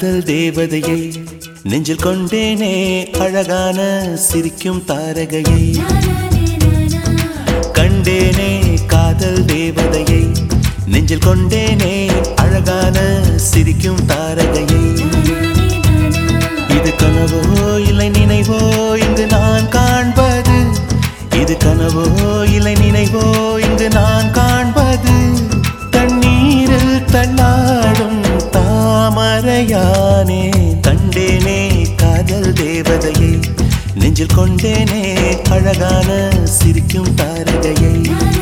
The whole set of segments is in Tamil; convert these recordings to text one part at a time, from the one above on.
காதல் தேவதையை நெஞ்சில் கொண்டேனே அழகான சிரிக்கும் தாரகையை கண்டேனே காதல் தேவதையை நெஞ்சில் கொண்டேனே அழகான சிரிக்கும் தாரகையை இது கனவோ இல்லை நினைவோ இங்கு நான் காண்பது இது கனவோ இல்லை நினைவோ இங்கு நான் காண்பது தண்ணீரில் தள்ளாடும் தாமரையானே கண்டேனே காதல் தேவதையை நெஞ்சில் கொண்டேனே அழகான சிரிக்கும் தாரகையை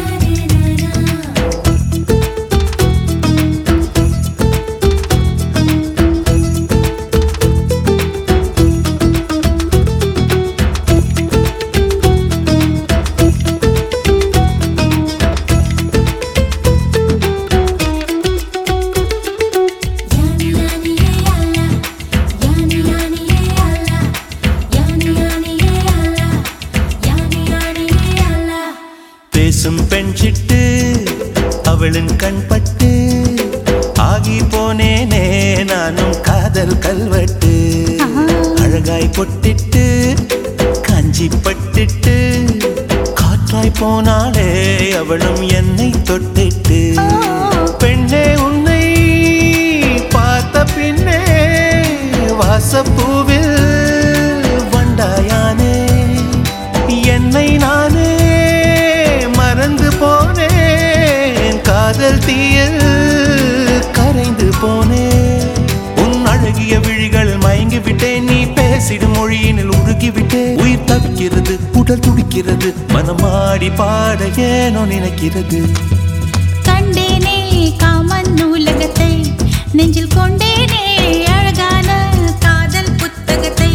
பேசும் பெண் சிட்டு அவளின் கண்பட்டு ஆகி போனேனே நானும் காதல் கல்வெட்டு அழகாய் பொட்டிட்டு காஞ்சி பட்டிட்டு காற்றாய் போனாலே அவளும் என்னை தொட்டிட்டு பெண்ணே உன்னை பார்த்த பின்னே வாசப்பூவில் வண்டாயானே என்னை நானே மறந்து போனேன் காதல் தீயில் கரைந்து போனேன் உன் அழகிய விழிகள் மயங்கி விட்டேன் நீ பேசிடும் மொழியினில் உருகி விட்டேன் உயிர் தவிக்கிறது உடல் துடிக்கிறது மனமாடி பாட ஏனோ நினைக்கிறது கண்டேனே காமன் நூலகத்தை நெஞ்சில் கொண்டேனே அழகான காதல் புத்தகத்தை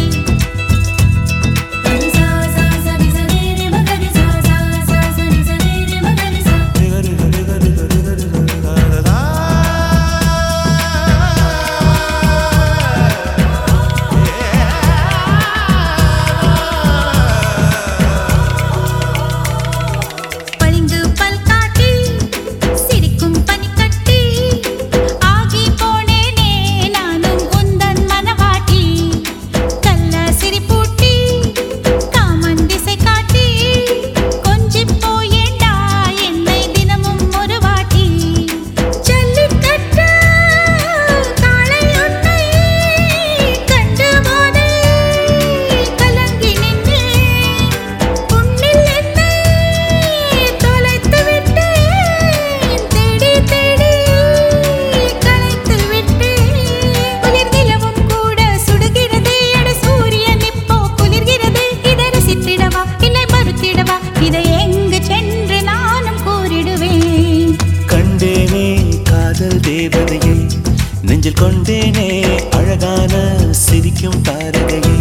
பளிங்கு பல் காட்டி சிரிக்கும் பனிக்கட்டி ஆகி போனேனே நானும் உந்தன் மனவாட்டி கள்ள சிரிப்பூட்டி காமன் திசை காட்டி கொஞ்சிப் போயேண்டா என்னை தினமும் ஒரு வாட்டி ஜல்லிக்கட்டு காளை உன்னை கண்டு போதே கலங்கி நின்றேன் உன்னில் என்னை தொலைத்து விட்டேன் தேடி தேடி களைத்து விட்டேன் குளிர் நிலவும் கூட சுடுகிறதே அட சூரியன் இப்போ குளிர்கிறதே இதை ரசித்திடவா இல்லை மறுத்திடவா இதை எங்கு சென்று நானும் கூறிடுவேன் கண்டேனே காதல் தேவதையை நெஞ்சில் கொண்டேனே அழகான சிரிக்கும் தாரகையை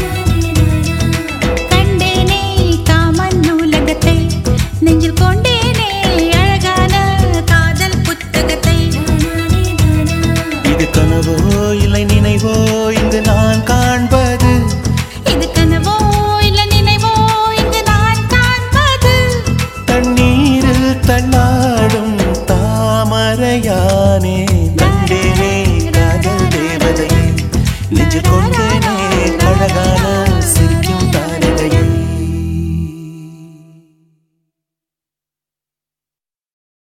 கண்டேனே காமன் நூலகத்தை நெஞ்சில் கொண்டேனே அழகான காதல் புத்தகத்தை இது கனவோ இல்லை நினைவோ இங்கு நான் காண்பது இது கனவோ இல்ல நினைவோ இங்கு நான் காண்பது தண்ணீரில் தள்ளா